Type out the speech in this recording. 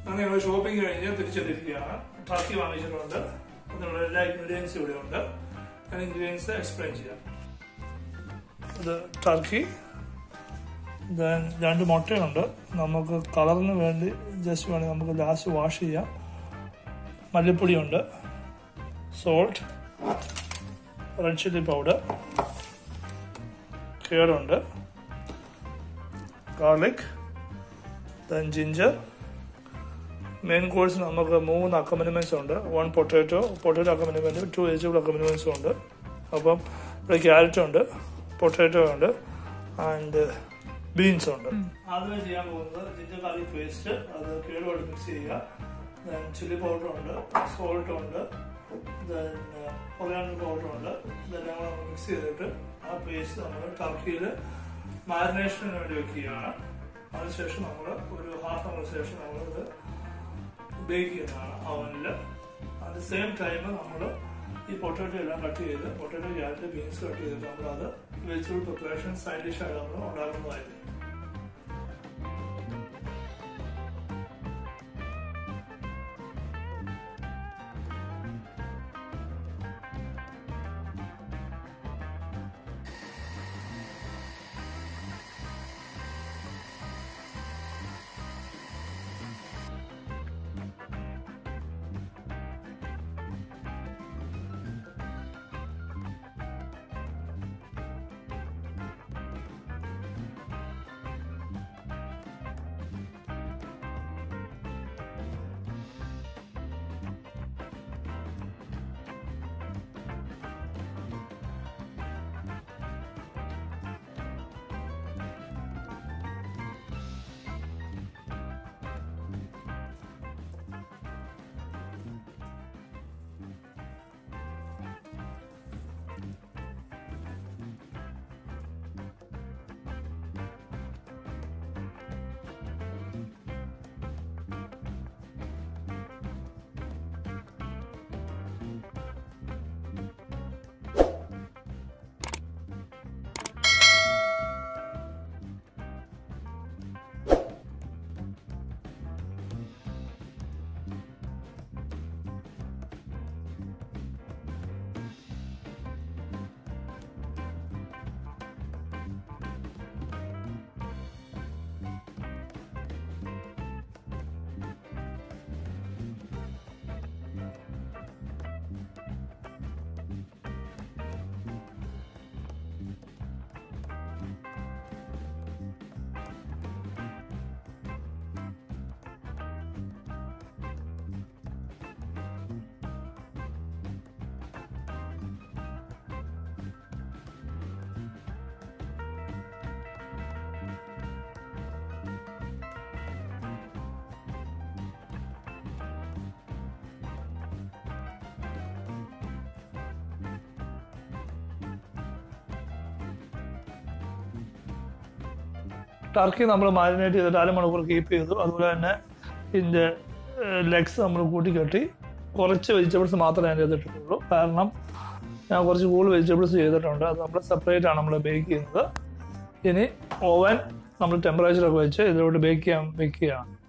അങ്ങനെ ഞങ്ങൾ ഷോപ്പിംഗ് കഴിഞ്ഞ് തിരിച്ചെത്തിയിരിക്കുകയാണ് ടർക്കി വാങ്ങിച്ചിട്ടുണ്ട് അതിനുള്ള എല്ലാ ഇൻഗ്രീഡിയൻസും ഇവിടെ ഉണ്ട് ഞാൻ ഇൻഗ്രീഡിയൻസ് എക്സ്പ്ലെയിൻ ചെയ്യാം ഇത് ടർക്കി ദെൻ രണ്ട് മുട്ടയുണ്ട് നമുക്ക് കളറിന് വേണ്ടി ജസ്റ്റ് വേണമെങ്കിൽ നമുക്ക് ലാസ്റ്റ് വാഷ് ചെയ്യാം മല്ലിപ്പൊടിയുണ്ട് സോൾട്ട് റെഡ് ചില്ലി പൗഡർ കേടുണ്ട് garlic then ginger main course നമുക്ക് മൂന്ന് അക്കമ്പനിമെന്റ്സ് ഉണ്ട് one potato potato accompaniment two vegetable അക്കമ്പനിമെന്റ്സും ഉണ്ട് അപ്പം ഇവിടെ ക്യാരറ്റ് ഉണ്ട് പൊട്ടാറ്റോ ഉണ്ട് ആൻഡ് ബീൻസ് ഉണ്ട് ആദ്യമേ ചെയ്യാൻ പോകുന്നത് ജിഞ്ചർ ഗാർലിക് പേസ്റ്റ് അത് കേടുമായിട്ട് മിക്സ് ചെയ്യുക ദെൻ ചില്ലി പൗഡർ ഉണ്ട് സോൾട്ട് ഉണ്ട് ദെൻ ഒറിയാണ്ടർ പൗഡർ ഉണ്ട് ഇതെല്ലാം കൂടെ മിക്സ് ചെയ്തിട്ട് ആ പേസ്റ്റ് നമ്മൾ ടർക്കിയിൽ മാരിനേഷന് വേണ്ടി വെക്കുകയാണ് അതിനുശേഷം നമ്മൾ ഒരു ഹാഫ് അവർ ശേഷം നമ്മളിത് ബേക്ക് ചെയ്യുന്നതാണ് അവനിൽ അറ്റ് ദ സെയിം ടൈം നമ്മൾ ഈ പൊട്ടാറ്റോ എല്ലാം കട്ട് ചെയ്ത് പൊട്ടാറ്റോ ക്യാരറ്റ് ബീൻസ് കട്ട് ചെയ്തിട്ട് നമ്മളത് വെജിറ്റബിൾ പ്രിപ്പറേഷൻ സൈഡ് ഡിഷായിട്ട് നമ്മൾ ഉണ്ടാക്കുന്നതായിരിക്കും ടർക്കി നമ്മൾ മാരിനേറ്റ് ചെയ്തിട്ട് അരമണിക്കൂർ കീപ്പ് ചെയ്തു അതുപോലെ തന്നെ ഇതിൻ്റെ ലെഗ്സ് നമ്മൾ കൂട്ടിക്കെട്ടി കുറച്ച് വെജിറ്റബിൾസ് മാത്രമേ ഞാൻ ചെയ്തിട്ടുള്ളൂ കാരണം ഞാൻ കുറച്ച് കൂടുതൽ വെജിറ്റബിൾസ് ചെയ്തിട്ടുണ്ട് അത് നമ്മൾ സെപ്പറേറ്റ് ആണ് നമ്മൾ ബേക്ക് ചെയ്യുന്നത് ഇനി ഓവൻ നമ്മൾ ടെമ്പറേച്ചറൊക്കെ വെച്ച് ഇതിലോട്ട് ബേക്ക് ചെയ്യാൻ വെക്കുകയാണ്